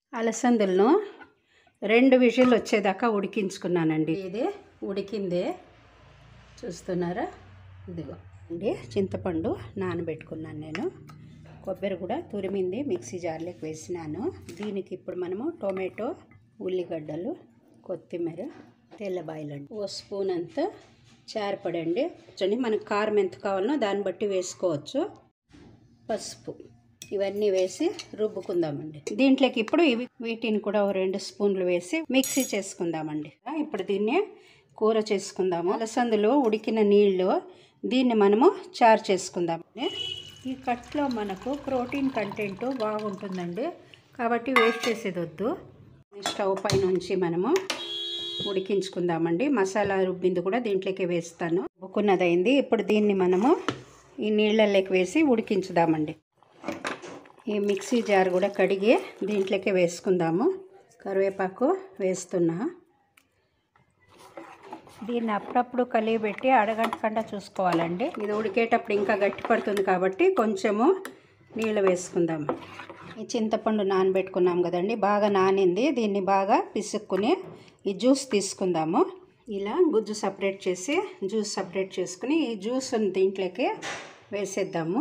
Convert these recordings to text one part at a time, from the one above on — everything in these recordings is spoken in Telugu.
అలసందులను రెండు విజిల్ వచ్చేదాకా ఉడికించుకున్నానండి ఇది ఉడికిందే చూస్తున్నారా ఇదిగో అండి చింతపండు నానబెట్టుకున్నాను నేను కొబ్బరి కూడా తురిమింది మిక్సీ జార్లోకి వేసినాను దీనికి ఇప్పుడు మనము టొమాటో ఉల్లిగడ్డలు కొత్తిమీర తెల్లబాయలండి ఓ స్పూన్ అంతా చారపడండి చూడండి మనకు కారం ఎంత కావాలనో దాన్ని బట్టి వేసుకోవచ్చు పసుపు ఇవన్నీ వేసి రుబ్బుకుందామండి దీంట్లోకి ఇప్పుడు ఇవి వీటిని కూడా ఓ రెండు స్పూన్లు వేసి మిక్సీ చేసుకుందామండి ఇప్పుడు దీన్ని కూర చేసుకుందాము అలసందులో ఉడికిన నీళ్ళు దీన్ని మనము చారు చేసుకుందామండి ఈ కట్లో మనకు ప్రోటీన్ కంటెంట్ బాగుంటుందండి కాబట్టి వేస్ట్ చేసేది వద్దు స్టవ్ పై నుంచి మనము ఉడికించుకుందామండి మసాలా రుబ్బింది కూడా దీంట్లోకి వేస్తాను ఉబ్బుకున్నదైంది ఇప్పుడు దీన్ని మనము ఈ నీళ్ళలోకి వేసి ఉడికించుదామండి ఈ మిక్సీ జార్ కూడా కడిగి దీంట్లోకి వేసుకుందాము కరివేపాకు వేస్తున్నా దీన్ని అప్పుడప్పుడు కలిగిపెట్టి అడగంటకుండా చూసుకోవాలండి ఇది ఉడికేటప్పుడు ఇంకా గట్టి పడుతుంది కాబట్టి కొంచెము నీళ్ళు వేసుకుందాం ఈ చింతపండు నానబెట్టుకున్నాం కదండి బాగా నానింది దీన్ని బాగా పిసుక్కుని ఈ జ్యూస్ తీసుకుందాము ఇలా గుజ్జు సపరేట్ చేసి జ్యూస్ సపరేట్ చేసుకుని ఈ జ్యూస్ దీంట్లోకి వేసేద్దాము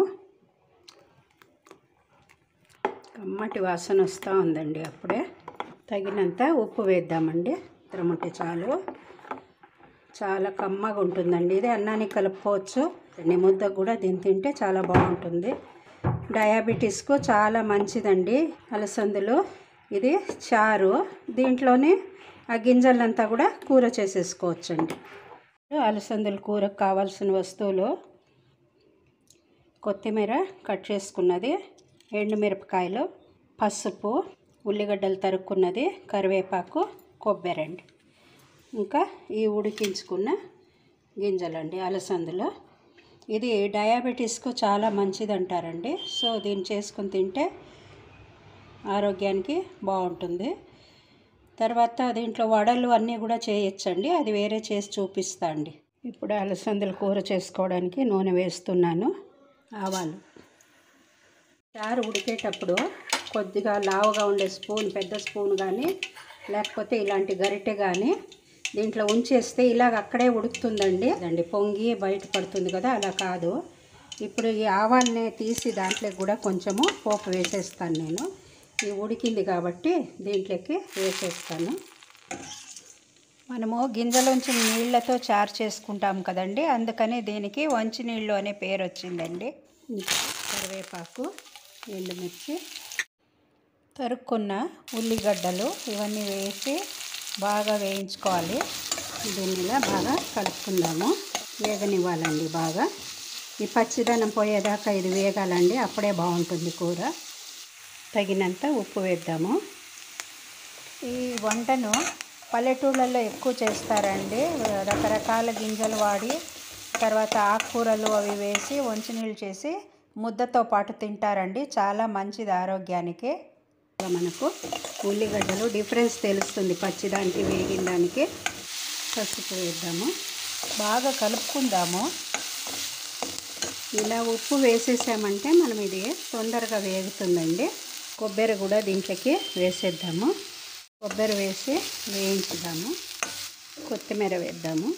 కమ్మటి వాసన వస్తూ ఉందండి అప్పుడే తగినంత ఉప్పు వేద్దామండి ఇద్దరముంటే చాలు చాలా కమ్మగా ఉంటుందండి ఇది అన్నానికి కలుపుకోవచ్చు అన్ని ముద్దకు కూడా దీన్ని తింటే చాలా బాగుంటుంది డయాబెటీస్కు చాలా మంచిదండి అలసందులు ఇది చారు దీంట్లోనే ఆ గింజలంతా కూడా కూర చేసేసుకోవచ్చండి అలసందుల కూరకు కావాల్సిన వస్తువులు కొత్తిమీర కట్ చేసుకున్నది ఎండుమిరపకాయలు పసుపు ఉల్లిగడ్డలు తరుక్కున్నది కరివేపాకు కొబ్బరి అండి ఇంకా ఈ ఉడికించుకున్న గింజలండి అలసందులో ఇది డయాబెటీస్కు చాలా మంచిది అంటారండి సో దీన్ని చేసుకుని తింటే ఆరోగ్యానికి బాగుంటుంది తర్వాత దీంట్లో వడలు అన్నీ కూడా చేయొచ్చండి అది వేరే చేసి చూపిస్తా అండి ఇప్పుడు అలసందల కూర చేసుకోవడానికి నూనె వేస్తున్నాను ఆవాలు చారు ఉడికేటప్పుడు కొద్దిగా లావుగా ఉండే స్పూన్ పెద్ద స్పూన్ కానీ లేకపోతే ఇలాంటి గరిటె కానీ దీంట్లో ఉంచేస్తే ఇలాగ అక్కడే ఉడుకుతుందండి అండి పొంగి బయట పడుతుంది కదా అలా కాదు ఇప్పుడు ఈ ఆవాల్ని తీసి దాంట్లో కూడా కొంచెము పోపు వేసేస్తాను నేను ఈ ఉడికింది కాబట్టి దీంట్లోకి వేసేస్తాను మనము గింజలోంచి నీళ్ళతో చారు చేసుకుంటాం కదండి అందుకని దీనికి వంచి నీళ్ళు అనే పేరు వచ్చిందండి కరివేపాకు ఎండుమిర్చి తరుక్కున్న ఉల్లిగడ్డలు ఇవన్నీ వేసి బాగా వేయించుకోవాలి దీన్ని ఇలా బాగా కలుపుకుందాము వేగనివ్వాలండి బాగా ఈ పచ్చిదనం పోయేదాకా ఇది వేగాలండి అప్పుడే బాగుంటుంది కూర తగినంత ఉప్పు వేద్దాము ఈ వంటను పల్లెటూళ్ళల్లో ఎక్కువ చేస్తారండి రకరకాల గింజలు వాడి తర్వాత ఆకుకూరలు అవి వేసి నీళ్ళు చేసి ముద్దతో పాటు తింటారండి చాలా మంచిది ఆరోగ్యానికి మనకు ఉల్లిగడ్డలు డిఫరెన్స్ తెలుస్తుంది పచ్చిదానికి వేగిన దానికి పసుపు వేద్దాము బాగా కలుపుకుందాము ఇలా ఉప్పు వేసేసామంటే మనం ఇది తొందరగా వేగుతుందండి కొబ్బరి కూడా దీంట్లోకి వేసేద్దాము కొబ్బరి వేసి వేయించుదాము కొత్తిమీర వేద్దాము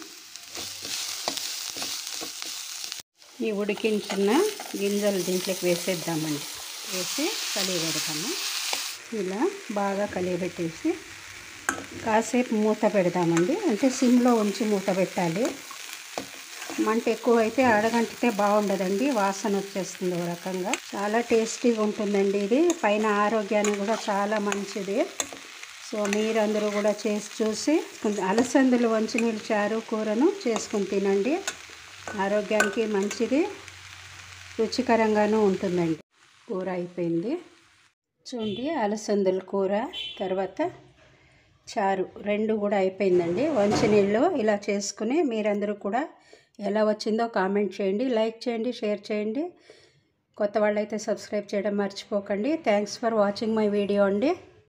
ఈ ఉడికించిన గింజలు దీంట్లోకి వేసేద్దామండి వేసి కలిగి పెడతాము ఇలా బాగా కలియబెట్టేసి కాసేపు మూత పెడదామండి అంటే సిమ్లో ఉంచి మూత పెట్టాలి మంట ఎక్కువ అయితే అడగంటితే బాగుండదండి వాసన వచ్చేస్తుంది ఒక రకంగా చాలా టేస్టీగా ఉంటుందండి ఇది పైన ఆరోగ్యానికి కూడా చాలా మంచిది సో మీరందరూ కూడా చేసి చూసి అలసందులు వంచినీళ్ళు చారు కూరను చేసుకుని తినండి ఆరోగ్యానికి మంచిది రుచికరంగానూ ఉంటుందండి కూర అయిపోయింది చూడండి అలసందుల కూర తర్వాత చారు రెండు కూడా అయిపోయిందండి నీళ్ళు ఇలా చేసుకుని మీరందరూ కూడా ఎలా వచ్చిందో కామెంట్ చేయండి లైక్ చేయండి షేర్ చేయండి కొత్త వాళ్ళైతే సబ్స్క్రైబ్ చేయడం మర్చిపోకండి thanks for watching my video అండి